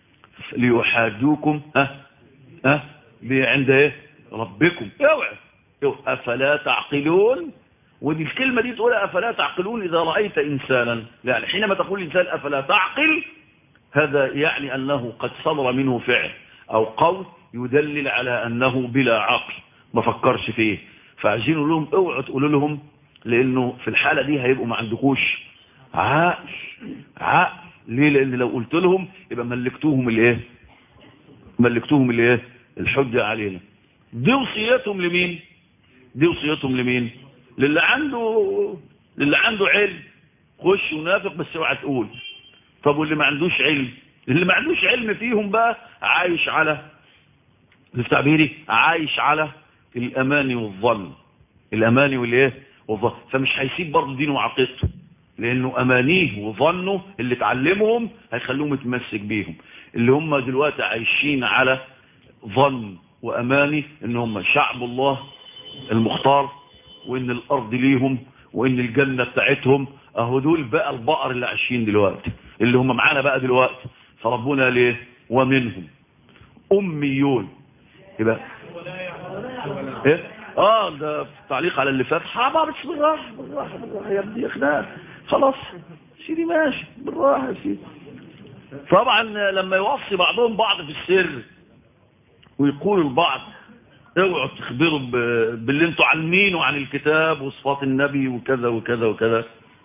ليحاجوكم ها ها عند ايه ربكم اوعى افلا تعقلون ودي الكلمة دي تقول افلا تعقلون اذا رأيت انسانا يعني حينما تقول الانسان افلا تعقل هذا يعني انه قد صدر منه فعل او قول يدلل على انه بلا عقل ما فكرش فيه فعايزين نقول لهم اوعوا تقولوا لهم لانه في الحالة دي هيبقوا ما عندكوش عقل عقل ليه لان لو قلت لهم يبقى ملكتوهم الايه ملكتوهم الايه الحجة علينا دي وصيتهم لمين دي وصيتهم لمين للي عنده للي عنده علم خش ونافق بس اوعى تقول طب واللي ما عندوش علم اللي ما عندوش علم فيهم بقى عايش على تعبيري عايش على الاماني والظن الاماني والايه والظن فمش هيسيب برضه دينه وعقيدته لانه امانيه وظنه اللي اتعلمهم هيخلوهم يتمسك بيهم اللي هم دلوقتي عايشين على ظن واماني ان هم شعب الله المختار وان الارض ليهم وان الجنة بتاعتهم اهو دول بقى البقر اللي عايشين دلوقتي اللي هم معانا بقى دلوقتي فربنا ليه ومنهم اميون يبقى ايه اه ده تعليق على اللي فات حابة بس بالراحة بالراحة بالراحة يا ابني اخناق خلاص سيدي ماشي بالراحة يا سيدي طبعا لما يوصي بعضهم بعض في السر ويقول البعض اوعوا تخبروا باللي انتوا عالمينه عن الكتاب وصفات النبي وكذا وكذا وكذا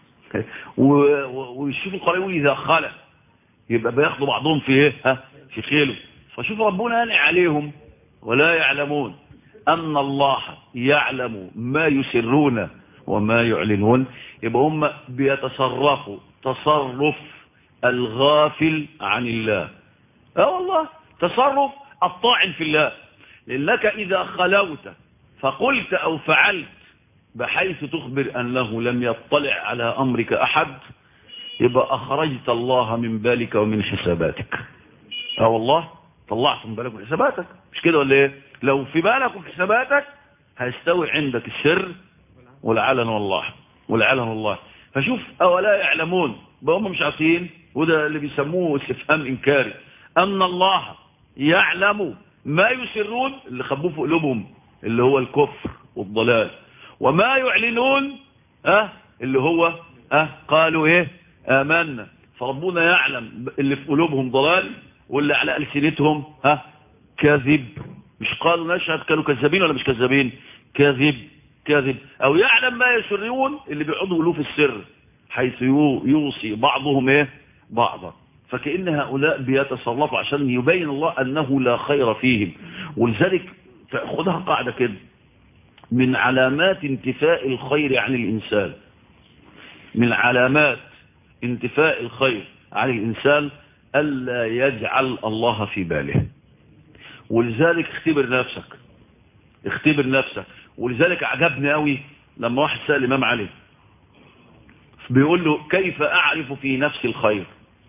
ويشوفوا القرآن اذا خلق يبقى بياخدوا بعضهم في ايه ها في خيله فشوف ربنا ينعي عليهم ولا يعلمون ان الله يعلم ما يسرون وما يعلنون يبقى هم بيتصرفوا تصرف الغافل عن الله اه والله تصرف الطاعن في الله لأنك إذا خلوت فقلت أو فعلت بحيث تخبر أنه لم يطلع على أمرك أحد يبقى أخرجت الله من بالك ومن حساباتك اه والله طلعت من بالك ومن حساباتك مش كده ولا ايه لو في بالك وفي حساباتك هيستوي عندك السر والعلن والله والعلن والله فشوف أولا يعلمون هم مش عارفين وده اللي بيسموه استفهام إنكاري أن الله يعلم ما يسرون اللي خبوه في قلوبهم اللي هو الكفر والضلال وما يعلنون أه اللي هو أه قالوا ايه آمنا فربنا يعلم اللي في قلوبهم ضلال واللي على ألسنتهم ها أه كذب مش قالوا نشهد كانوا كذابين ولا مش كذابين كذب كذب او يعلم ما يسرون اللي بيقعدوا له في السر حيث يوصي بعضهم ايه بعضا فكأن هؤلاء بيتصرفوا عشان يبين الله أنه لا خير فيهم ولذلك تأخذها قاعدة كده من علامات انتفاء الخير عن الإنسان من علامات انتفاء الخير عن الإنسان ألا يجعل الله في باله ولذلك اختبر نفسك اختبر نفسك ولذلك عجبني قوي لما واحد سأل الإمام علي بيقول له كيف أعرف في نفسي الخير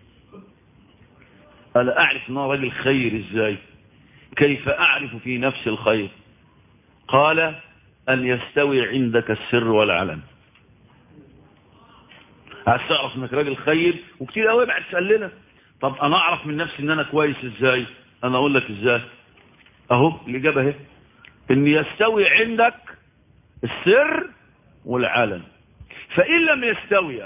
أنا أعرف أن أنا راجل خير إزاي كيف أعرف في نفسي الخير قال أن يستوي عندك السر والعلن عايز تعرف انك راجل خير وكتير قوي بعد تسالنا طب انا اعرف من نفسي ان انا كويس ازاي انا اقول لك ازاي اهو الاجابه اهي ان يستوي عندك السر والعلن فان لم يستوي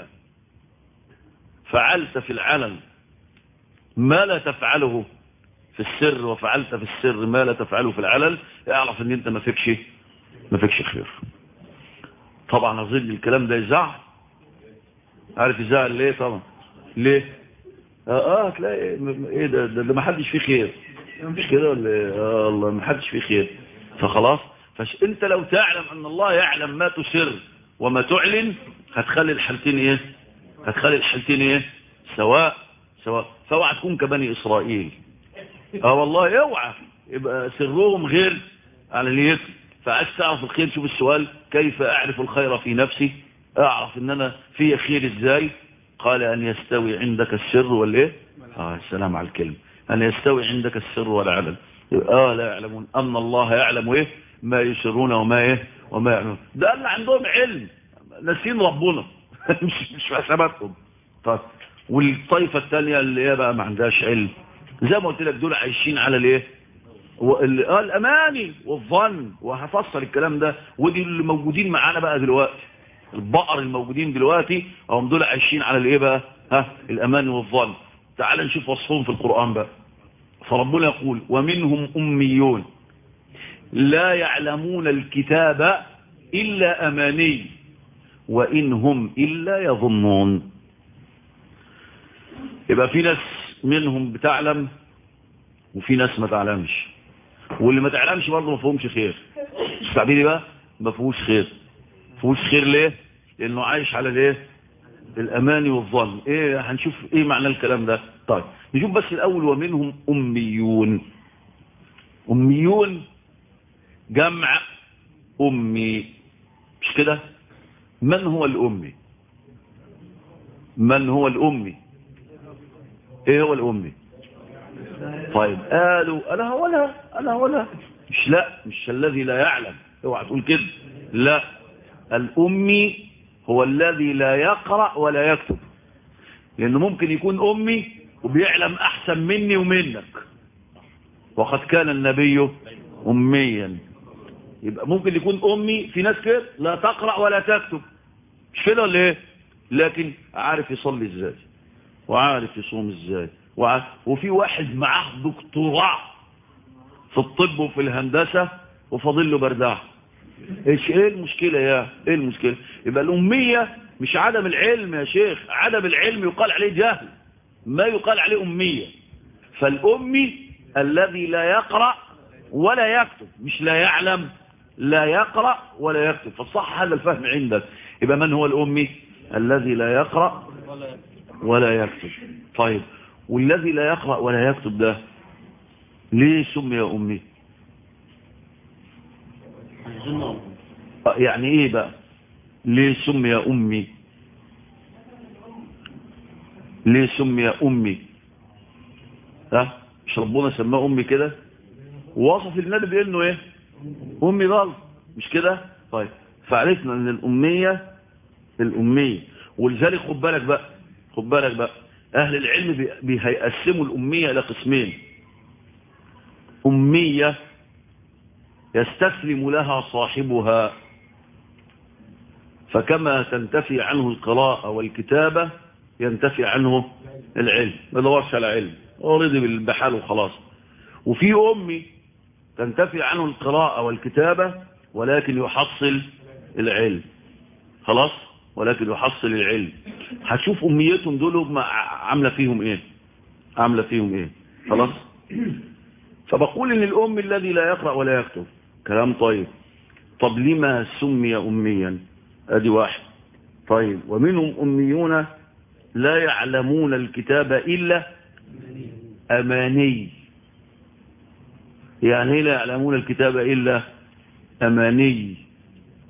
فعلت في العلن ما لا تفعله في السر وفعلت في السر ما لا تفعله في العلن اعرف ان انت ما فيكش ما فيكش خير طبعا اظن الكلام ده يزعل عارف يزعل ليه طبعا ليه اه اه تلاقي ايه ده ده, ده ما حدش فيه خير مش كده ولا ايه اه الله ما حدش فيه خير فخلاص فانت لو تعلم ان الله يعلم ما تسر وما تعلن هتخلي الحالتين ايه هتخلي الحالتين ايه سواء سواء فاوعى تكون كبني اسرائيل اه والله اوعى يبقى سرهم غير على نيتهم فعايز تعرف الخير شوف السؤال كيف اعرف الخير في نفسي اعرف ان انا في خير ازاي قال ان يستوي عندك السر والايه اه السلام على الكلمه ان يستوي عندك السر والعلن اه لا يعلمون ان الله يعلم ايه ما يسرون وما ايه وما يعلمون ده اللي عندهم علم ناسين ربنا مش مش في حساباتهم طيب والطائفه الثانيه اللي هي بقى ما عندهاش علم زي ما قلت لك دول عايشين على الايه اه الاماني والظن وهفصل الكلام ده ودي اللي موجودين معانا بقى دلوقتي البقر الموجودين دلوقتي هم دول عايشين على الايه بقى ها الامان والظن تعال نشوف وصفهم في القرآن بقى فربنا يقول ومنهم أميون لا يعلمون الكتاب إلا أماني وإن هم إلا يظنون يبقى في ناس منهم بتعلم وفي ناس ما تعلمش واللي ما تعلمش برضه ما فيهمش خير استعبيني بقى ما فيهوش خير فيهوش خير ليه لانه عايش على الايه الاماني والظن ايه هنشوف ايه معنى الكلام ده طيب نشوف بس الاول ومنهم اميون اميون جمع امي مش كده من هو الامي من هو الامي ايه هو الامي طيب قالوا انا هقولها انا هقولها مش لا مش الذي لا يعلم اوعى تقول كده لا الامي هو الذي لا يقرأ ولا يكتب لأنه ممكن يكون أمي وبيعلم أحسن مني ومنك وقد كان النبي أميا يبقى ممكن يكون أمي في ناس كده لا تقرأ ولا تكتب مش كده ولا ايه لكن عارف يصلي ازاي وعارف يصوم ازاي وعارف وفي واحد معاه دكتوراه في الطب وفي الهندسة وفاضل له برداح ايش ايه المشكلة يا ايه المشكلة يبقى الامية مش عدم العلم يا شيخ عدم العلم يقال عليه جهل ما يقال عليه امية فالامي الذي لا يقرأ ولا يكتب مش لا يعلم لا يقرأ ولا يكتب فالصح هذا الفهم عندك يبقى من هو الامي الذي لا يقرأ ولا يكتب طيب والذي لا يقرأ ولا يكتب ده ليه سمي امي يعني ايه بقى ليه سمي امي ليه سمي امي ها مش ربنا سماه امي كده ووصف النبي بانه ايه امي غلط مش كده طيب فعرفنا ان الاميه الاميه ولذلك خد بالك بقى خد بالك بقى اهل العلم بيقسموا الاميه الى قسمين اميه يستسلم لها صاحبها فكما تنتفي عنه القراءة والكتابة ينتفي عنه العلم ما دورش على علم ورضي بالبحال وخلاص وفي أمي تنتفي عنه القراءة والكتابة ولكن يحصل العلم خلاص ولكن يحصل العلم هتشوف أميتهم دول عاملة فيهم ايه عاملة فيهم ايه خلاص فبقول ان الأم الذي لا يقرأ ولا يكتب كلام طيب طب لما سمي أميا ادي واحد طيب ومنهم أميون لا يعلمون الكتاب إلا أماني يعني لا يعلمون الكتاب إلا أماني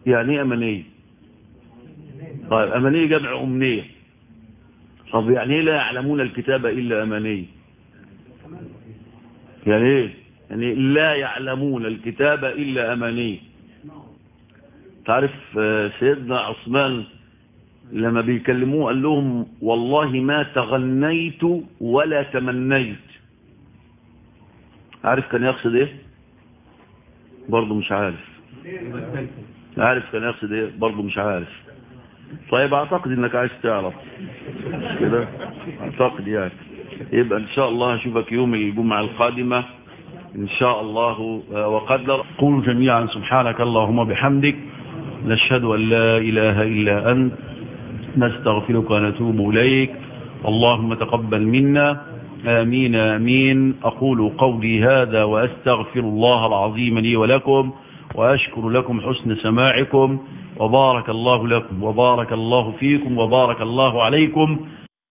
يعني ايه امانيه طيب امانيه جمع امنيه طب يعني ايه لا يعلمون الكتاب الا امانيه يعني ايه يعني لا يعلمون الكتاب الا امانيه تعرف آه، سيدنا عثمان لما بيكلموه قال لهم والله ما تغنيت ولا تمنيت عارف كان يقصد ايه برضه مش عارف عارف كان يقصد ايه برضه مش عارف طيب اعتقد انك عايز تعرف كده اعتقد يعني يبقى ان شاء الله اشوفك يوم الجمعة القادمة ان شاء الله آه، وقدر قولوا جميعا سبحانك اللهم بحمدك نشهد ان لا اله الا انت نستغفرك ونتوب إليك اللهم تقبل منا آمين آمين أقول قولي هذا وأستغفر الله العظيم لي ولكم وأشكر لكم حسن سماعكم وبارك الله لكم وبارك الله فيكم وبارك الله عليكم